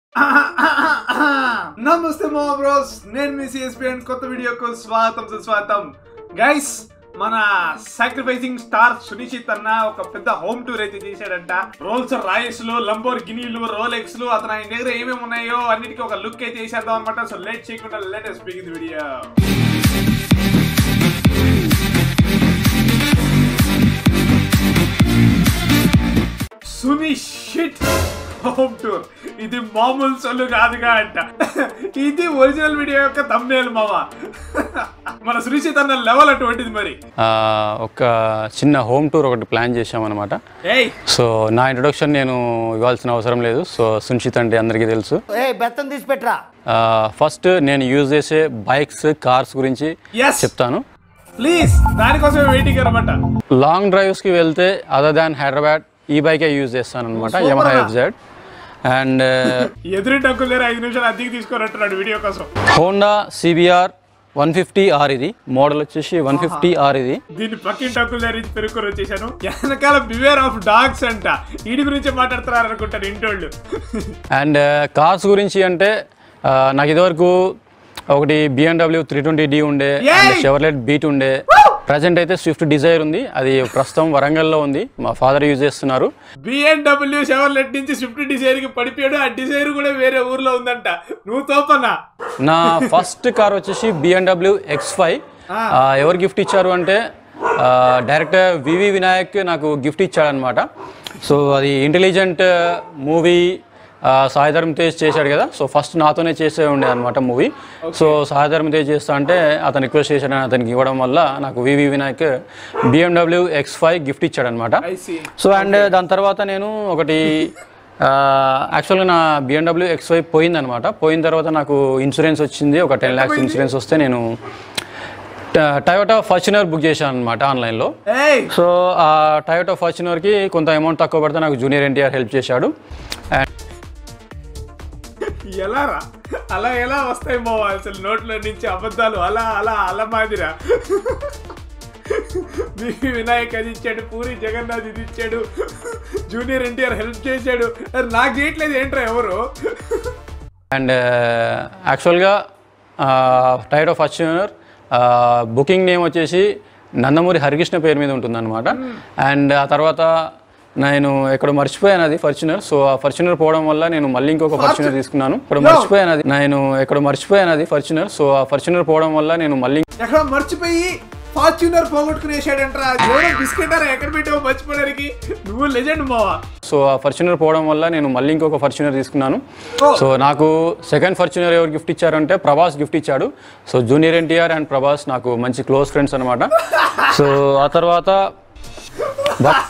నమస్తే మా బ్రోస్ నేను మీ సిఎస్పి కొత్త వీడియోకు స్వాగతం సుస్వాగతం గైస్ మన సాక్రిఫైసింగ్ స్టార్ సునిశ్చిత్ అన్న ఒక పెద్ద హోమ్ టూర్ అయితే చేశాడంట రోల్స్ రాయస్ లు లంబోర్ గినీలు రోలెక్స్ లు అతను ఆయన దగ్గర ఏమేమి ఉన్నాయో అన్నిటికీ ఒక లుక్ అయితే చేసేద్దాం అనమాట సో లేట్ చేయకుండా latest begin video Sunisith home tour ఇది మామూలు సొల్లు కాదుగా అంట ఇది ఒరిజినల్ వీడియో యొక్క తమ్నేలు మామ మన సునిశ్చిత్ అన్న లెవెల్ అటువంటిది మరి ఆ, ఒక చిన్న హోమ్ టూర్ ఒకటి ప్లాన్ చేశామన్నమాట ఏయ్ సో నా ఇంట్రొడక్షన్ నేను ఇవ్వాల్సిన అవసరం లేదు సో సునిశ్చిత్ అంటే అందరికీ తెలుసు ఏ బెత్తం తీసి పెట్టరా ఆ, ఫస్ట్ నేను యూజ్ చేసే బైక్స్ కార్స్ గురించి ఎస్ చెప్తాను ప్లీజ్ దానికోసమే వెయిటింగ్ అనమాట లాంగ్ డ్రైవ్స్కి వెళ్తే అదర్ దాన్ హైదరాబాద్ ఈ బైకే యూజ్ చేస్తాను అనమాట Super యమహా అన్న. ఎఫ్జెడ్ అండ్ ఎదురు డబ్బులు లేరు ఐదు నిమిషాలు అద్దెకి తీసుకొని వీడియో కోసం Honda CBR one fifty R ఇది మోడల్ వచ్చేసి వన్ ఫిఫ్టీ ఆర్ ఇది దీన్ని పక్కిన టక్కులు లేరు పెరుక్కొని వచ్చేసాను వెనకాల బివేర్ ఆఫ్ డాగ్స్ అంట వీడి గురించి మాట్లాడుతున్నారు అనుకుంటారు ఇంటోళ్ళు అండ్ కార్స్ గురించి అంటే ఆ, నాకు ఇదివరకు ఒకటి బిఎండబ్ల్యూ త్రీ ట్వంటీ డి ఉండే Yay! షెవర్లెట్ బీట్ ఉండే ప్రజెంట్ అయితే స్విఫ్ట్ డిజైర్ ఉంది అది ప్రస్తుతం వరంగల్లో ఉంది మా ఫాదర్ యూజ్ చేస్తున్నారు బిఎన్డబ్ల్యూ షెవర్లెట్ నుంచి స్విఫ్ట్ డిజైర్ కి పడిపోయాడు ఆ డిజైర్ కూడా వేరే ఊర్లో ఉందంట నువ్వు తోపన్నా నా ఫస్ట్ కార్ వచ్చేసి బిఎండబ్ల్యూ ఎక్స్ ఫైవ్ ఎవరు గిఫ్ట్ ఇచ్చారు అంటే డైరెక్టర్ వివి వినాయక్ నాకు గిఫ్ట్ ఇచ్చాడనమాట సో అది ఇంటెలిజెంట్ మూవీ సాయిధర్మ తేజ్ చేశాడు కదా సో ఫస్ట్ నాతోనే చేసే ఉండే అనమాట మూవీ సో సాయిధర్మ తేజ్ చేస్తా అంటే అతను రిక్వెస్ట్ చేశాడని అతనికి ఇవ్వడం వల్ల నాకు VV Vinayak BMW X five gift ఇచ్చాడనమాట ఐ సీ సో అండ్ దాని తర్వాత నేను ఒకటి యాక్చువల్గా నా బిఎండబ్ల్యూ ఎక్స్ వై పోయిందనమాట పోయిన తర్వాత నాకు ఇన్సూరెన్స్ వచ్చింది ఒక టెన్ ల్యాక్స్ ఇన్సూరెన్స్ వస్తే నేను టయోటా ఫార్చునర్ బుక్ చేశాను అనమాట ఆన్లైన్లో ఏయ్ సో ఆ టయోటా ఫార్చునర్కి కొంత అమౌంట్ తక్కువ పడితే నాకు జూనియర్ ఎన్టీఆర్ హెల్ప్ చేశాడు అండ్ ఎలా రా అలా ఎలా వస్తాయి బావ అసలు నోట్లో నుంచి అబద్ధాలు అలా అలా అలా మాదిరా మీ వినాయక్ అది ఇచ్చాడు పూరి జగన్నాథ్ ఇది ఇచ్చాడు జూనియర్ ఎన్టీఆర్ హెల్ప్ చేశాడు అరే నాకు చేయట్లేదు ఏంట్రా ఎవరు అండ్ యాక్చువల్గా tyre of Fortuner booking name వచ్చేసి నందమూరి హరికృష్ణ పేరు మీద ఉంటుందన్నమాట అండ్ ఆ తర్వాత నేను ఎక్కడ మర్చిపోయాను అది ఫార్చునర్ సో ఆ ఫార్చునర్ పోవడం వల్ల నేను మళ్ళీ ఇంకొక ఫార్చునర్ తీసుకున్నాను ఇక్కడ మర్చిపోయాను అది నేను ఎక్కడ మర్చిపోయాను అది ఫార్చునర్ సో ఆ ఫార్చునర్ పోవడం వల్ల నేను మళ్ళీ ఎక్కడ మర్చిపోయి ఫార్చ్యూనర్ పోగొట్టుకునేసాడంట్రా ఎవరో బిస్కెట్ అరా ఎక్కడ పెట్టావు మర్చిపోవడానికి నువ్వు లెజెండ్ మావా సో ఆ ఫార్చునర్ పోవడం వల్ల నేను మళ్ళీ ఇంకొక ఫార్చునర్ తీసుకున్నాను Oh. సో నాకు సెకండ్ ఫార్చునర్ ఎవరు గిఫ్ట్ ఇచ్చారంటే ప్రభాస్ గిఫ్ట్ ఇచ్చాడు so junior NTR and Prabhas నాకు మంచి క్లోజ్ ఫ్రెండ్స్ అనమాట సో ఆ తర్వాత బ-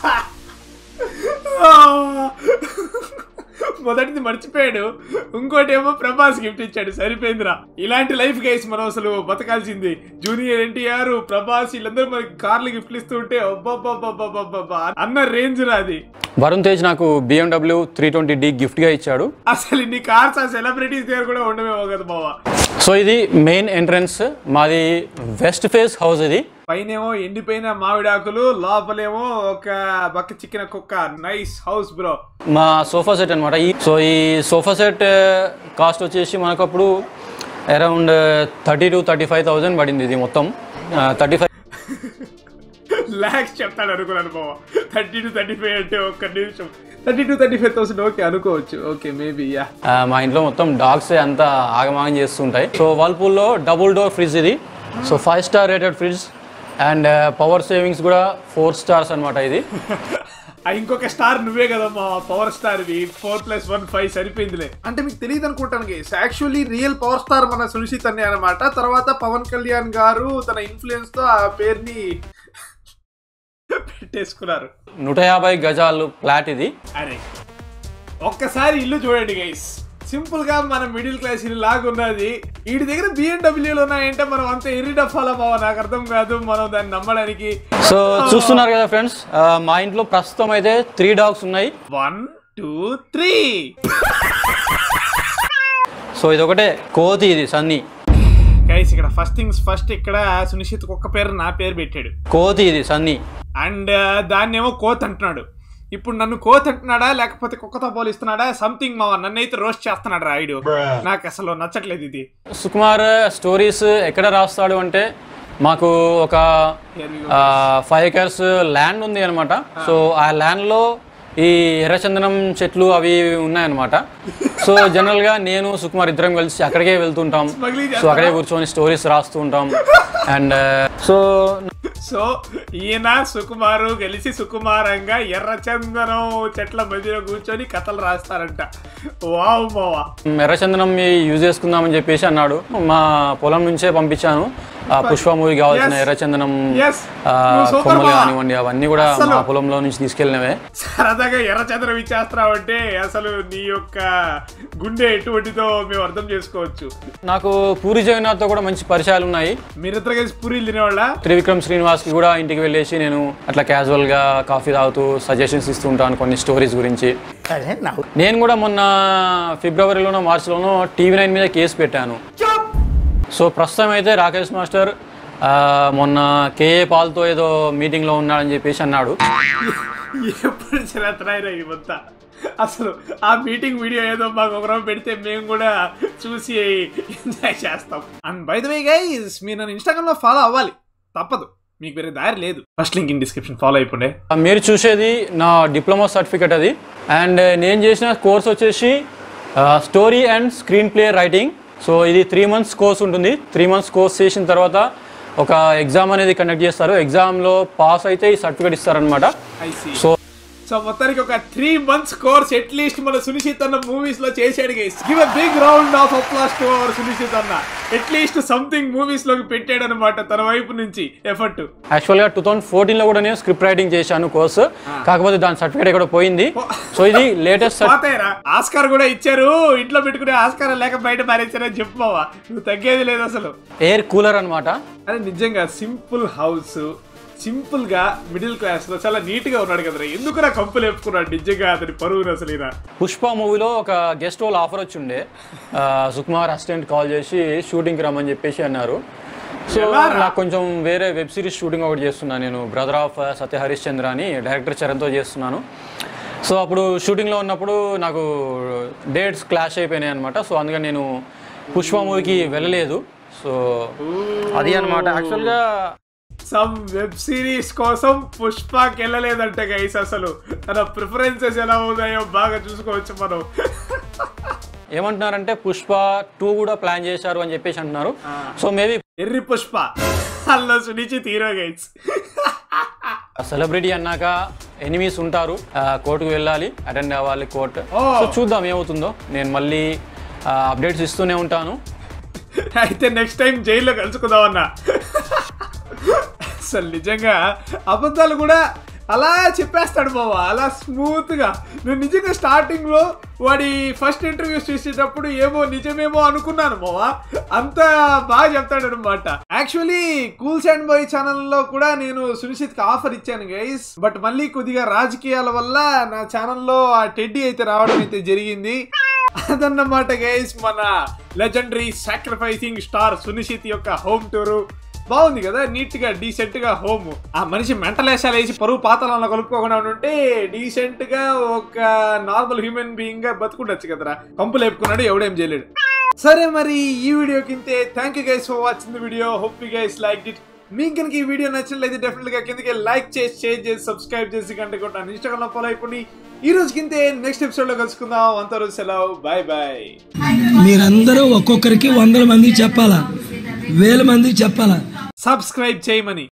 మొదటిది మర్చిపోయాడు ఇంకోటి ఏమో ప్రభాస్ గిఫ్ట్ ఇచ్చాడు సరిపోయిందిరా ఇలాంటి లైఫ్ గైస్ మనం అసలు బతకాల్సింది జూనియర్ ఎన్టీఆర్ ప్రభాస్ వీళ్ళందరూ మనకి కార్లు గిఫ్ట్లు ఇస్తూ ఉంటే అబ్బబ్బబ్బబ్బబ్బబ్బా అన్న రేంజ్ రా అది వరుణ్ తేజ్ నాకు బిఎండబ్ల్యూ త్రీ ట్వంటీ డి గిఫ్ట్గా ఇచ్చాడు అసలు ఇన్ని కార్స్ ఆ సెలబ్రిటీస్ దగ్గర కూడా ఉండమేమో కదా బావా సో ఇది మెయిన్ ఎంట్రన్స్ మాది వెస్ట్ ఫేస్ హౌస్ ఇది పైనేమో ఎండిపోయిన మామిడాకులు లోపలేమో ఒక బక్క చిక్కిన కుక్క నైస్ హౌస్ బ్రో మా సోఫా సెట్ అనమాట ఈ సో ఈ సోఫా సెట్ కాస్ట్ వచ్చేసి మనకు అప్పుడు around thirty to thirty five thousand పడింది ఇది మొత్తం థర్టీ ఫైవ్ ల్యాక్స్ చెప్తాడు అనుకున్నాను బావ థర్టీ టు థర్టీ ఫైవ్ అంటే ఒక్క నిమిషం thirty to thirty five thousand okay అనుకోవచ్చు ఓకే మేబీ యా ఆ, మా ఇంట్లో మొత్తం డాగ్స్ అంతా ఆగమాగం చేస్తుంటాయి సో వాల్పూల్లో డబుల్ డోర్ ఫ్రిడ్జ్ ఇది so five star rated fridge and power savings కూడా ఫోర్ స్టార్స్ అనమాట ఇది ఆ ఇంకొక స్టార్ నువ్వే కదమ్మా పవర్ స్టార్ వి ఫోర్ ప్లస్ వన్ ఫైవ్ సరిపోయిందిలే అంటే మీకు తెలియదు అనుకుంటాను guess actually real power star మన సునిశ్చిత్ అనే అనమాట తర్వాత పవన్ కళ్యాణ్ గారు తన ఇన్ఫ్లుయెన్స్ తో ఆ పేరుని పెట్టేసుకున్నారు నూట యాభై గజాలు ఫ్లాట్ ఇది అరే ఒక్కసారి ఇల్లు చూడండి గైస్ సింపుల్ గా మన మిడిల్ క్లాస్ ఇల్లు లాగా ఉన్నది వీడి దగ్గర బిఎండబ్ల్యూలు ఉన్నాయంటే మనం అంత ఎర్రి డఫాలా బావ నాకు అర్థం కాదు మనం దాన్ని నమ్మడానికి సో చూస్తున్నారు కదా ఫ్రెండ్స్ మా ఇంట్లో ప్రస్తుతం అయితే త్రీ డాగ్స్ ఉన్నాయి వన్ టూ త్రీ సో ఇది ఒకటే కోతి ఇది సన్నీ గైస్ ఇక్కడ ఫస్ట్ థింగ్స్ ఫస్ట్ ఇక్కడ సునిశ్చిత్ ఒక్క పేరు నా పేరు పెట్టాడు కోతి ఇది సన్నీ అండ్ దాన్ని ఏమో కోత్ అంటున్నాడు ఇప్పుడు నన్ను కోత్ అంటున్నాడా లేకపోతే కుక్కతో పోలిస్తున్నాడా సంథింగ్ మా నన్నైతే రోస్ట్ చేస్తున్నాడు రాయుడు నాకు అసలు నచ్చట్లేదు ఇది సుకుమార్ స్టోరీస్ ఎక్కడ రాస్తాడు అంటే మాకు ఒక ఫైవ్ ఎకర్స్ ల్యాండ్ ఉంది అనమాట సో ఆ ల్యాండ్లో ఈ ఎర్రచందనం చెట్లు అవి ఉన్నాయన్నమాట సో జనరల్గా నేను సుకుమార్ ఇద్దరం కలిసి అక్కడికే వెళ్తుంటాం Smuggling సో అక్కడే కూర్చొని స్టోరీస్ రాస్తూ ఉంటాం అండ్ సో సో ఈయన సుకుమారు కలిసి సుకుమారంగా ఎర్రచందనం చెట్ల మధ్యలో కూర్చొని కథలు రాస్తారంట వావ్ మావా ఎర్రచందనం యూజ్ చేసుకుందామని చెప్పేసి అన్నాడు మా పొలం నుంచే పంపించాను ఆ పుష్ప మూవీ కావాల్సిన Yes. ఎర్రచందనం Yes. ఆ, నువ్వు super కొమ్మలు బావ. కానివ్వండి అవన్నీ కూడా అస్సలు. మా పొలంలో నుంచి తీసుకెళ్ళినవే సరదాగా ఎర్రచంద్రం ఇచ్చేస్తున్నావు అంటే అసలు నీ యొక్క గుండె ఎటువంటిదో మేము అర్థం చేసుకోవచ్చు నాకు పూరి జగన్నాథ్తో కూడా మంచి పరిచయాలు ఉన్నాయి మీరిద్దరు కలిసి పూరీలు తినేవాళ్ళ త్రివిక్రమ్ శ్రీనివాస్కి కూడా ఇంటికి వెళ్ళేసి నేను అట్లా క్యాజువల్గా కాఫీ తాగుతూ సజెషన్స్ ఇస్తూ ఉంటాను కొన్ని స్టోరీస్ గురించి నేను కూడా మొన్న ఫిబ్రవరిలోనో మార్చిలోనో టీవీ నైన్ మీద కేసు పెట్టాను సో ప్రస్తుతం అయితే రాకేష్ మాస్టర్ ఆ, మొన్న కేఏ పాల్తో ఏదో మీటింగ్లో ఉన్నాడని చెప్పేసి అన్నాడు ఎప్పుడు చిరతరాయిరా ఇవంతా అసలు ఆ మీటింగ్ వీడియో ఏదో మాకు ఒకరోజు పెడితే మేము కూడా చూసి ఎంజాయ్ చేస్తాం and by the way guys మీరు నన్ను ఇన్స్టాగ్రామ్ లో ఫాలో అవ్వాలి తప్పదు మీకు వేరే దారి లేదు first link in description follow అయిపోండే మీరు చూసేది నా డిప్లొమా సర్టిఫికేట్ అది అండ్ నేను చేసిన కోర్స్ వచ్చేసి story and screenplay writing so ఇది త్రీ మంత్స్ కోర్స్ ఉంటుంది త్రీ మంత్స్ కోర్స్ చేసిన తర్వాత ఒక ఎగ్జామ్ అనేది కండక్ట్ చేస్తారు ఎగ్జామ్లో పాస్ అయితే ఈ సర్టిఫికేట్ ఇస్తారనమాట ఐ సీ సో సో మొత్తానికి ఒక త్రీ మంత్స్ కోర్స్ అట్లీస్ట్ మన సునిశ్చిత్ అన్న మూవీస్ లో చేశాడు guys give a big round of applause to our Sunishchit అన్న అట్లీస్ట్ సంథింగ్ మూవీస్ లోకి పెట్టాడు అనమాట తన వైపు నుంచి ఎఫర్ట్ యాక్చువల్గా టూ థౌసండ్ ఫోర్టీన్లో కూడా నేను స్క్రిప్ట్ రైటింగ్ చేశాను కోర్సు కాకపోతే దాని సర్టిఫికేట్ ఇక్కడ పోయింది సో ఇది లేటెస్ట్ పోతాయిరా ఆస్కార్ కూడా ఇచ్చారు ఇంట్లో పెట్టుకునే ఆస్కార్ లేక బయట పారేచ్చారని చెప్పుకోవా నువ్వు తగ్గేది లేదు అసలు ఎయిర్ కూలర్ అనమాట అరే నిజంగా సింపుల్ హౌస్ సింపుల్ గా మిడిల్ క్లాస్ లో చాలా నీట్ గా ఉన్నాడు కదరా ఎందుకు నా కంపులు వేపుకున్నాడు నిజంగా అతని పరువును అసలు ఈయన పుష్ప మూవీలో ఒక గెస్ట్ రోల్ ఆఫర్ వచ్చిండే ఆ, సుకుమార్ అసిస్టెంట్ కాల్ చేసి షూటింగ్కి రమ్మని చెప్పేసి అన్నారు సో ఎలారా? నాకు కొంచెం వేరే వెబ్ సిరీస్ షూటింగ్ ఒకటి చేస్తున్నాను నేను బ్రదర్ ఆఫ్ సత్య హరీష్ చంద్ర అని డైరెక్టర్ చరణ్తో చేస్తున్నాను సో అప్పుడు షూటింగ్లో ఉన్నప్పుడు నాకు డేట్స్ క్లాష్ అయిపోయినాయి అనమాట సో అందుకని నేను పుష్ప మూవీకి వెళ్ళలేదు సో అది అనమాట యాక్చువల్గా సమ్ వెబ్ సిరీస్ కోసం పుష్పకి వెళ్ళలేదంట గైస్ అసలు తన ప్రిఫరెన్సెస్ ఎలా ఉన్నాయో బాగా చూసుకోవచ్చు మనం ఏమంటున్నారంటే పుష్ప టూ కూడా ప్లాన్ చేశారు అని చెప్పేసి అంటున్నారు సో మేబీ ఎర్రి పుష్ప అల్ల సునిచి తీరో గైస్ సెలబ్రిటీ అన్నాక ఎనిమీస్ ఉంటారు ఆ, కోర్టుకు వెళ్ళాలి అటెండ్ అవ్వాలి కోర్ట్ ఓ. సో చూద్దాం ఏమవుతుందో నేను మళ్ళీ అప్డేట్స్ ఇస్తూనే ఉంటాను అయితే నెక్స్ట్ టైం జైల్లో కలుసుకుందామన్నా అసలు నిజంగా అబద్ధాలు కూడా అలా చెప్పేస్తాడు బావా అలా స్మూత్ గా నేను నిజంగా స్టార్టింగ్ లో వాడి ఫస్ట్ ఇంటర్వ్యూస్ చూసేటప్పుడు ఏమో నిజమేమో అనుకున్నాను బావా అంత బాగా చెప్తాడు అనమాట యాక్చువల్లీ కూల్స్ అండ్ బాయ్ ఛానల్లో కూడా నేను సునిశ్చిత్ కి ఆఫర్ ఇచ్చాను గైస్ బట్ మళ్ళీ కొద్దిగా రాజకీయాల వల్ల నా ఛానల్లో ఆ టెడ్డీ అయితే రావడం అయితే జరిగింది అదన్నమాట గైస్ మన లెజెండరీ సాక్రిఫైసింగ్ స్టార్ సునిశ్చిత్ యొక్క హోమ్ టూరు బాగుంది కదా నీట్ గా డీసెంట్ గా హోమ్ ఆ మనిషి మెంటల్ వేషాలు వేసి పరువు పాతాలలో కలుపుకోకుండా ఉంటే డీసెంట్ గా ఒక నార్మల్ హ్యూమన్ బీయింగ్ గా బతుకుండొచ్చు కదరా కంపు లేపుకున్నాడు ఎవడేం చేయలేడు సరే మరి ఈ వీడియో కింతే thank you guys for watching the video hope you guys like it మీకు కనుక ఈ వీడియో నచ్చినట్లయితే డెఫినెట్ గా కిందకి లైక్ చేసి షేర్ చేసి సబ్స్క్రైబ్ చేసి గంట కొట్టాను ఇన్స్టాగ్రామ్ లో ఫాలో అయిపోండి ఈ రోజు కింతే నెక్స్ట్ ఎపిసోడ్ లో కలుసుకుందాం అంతవరకు సెలవు బాయ్ బాయ్ మీరందరూ ఒక్కొక్కరికి వందల మందికి చెప్పాలా వేల మందికి చెప్పాలా సబ్స్క్రైబ్ చేయమని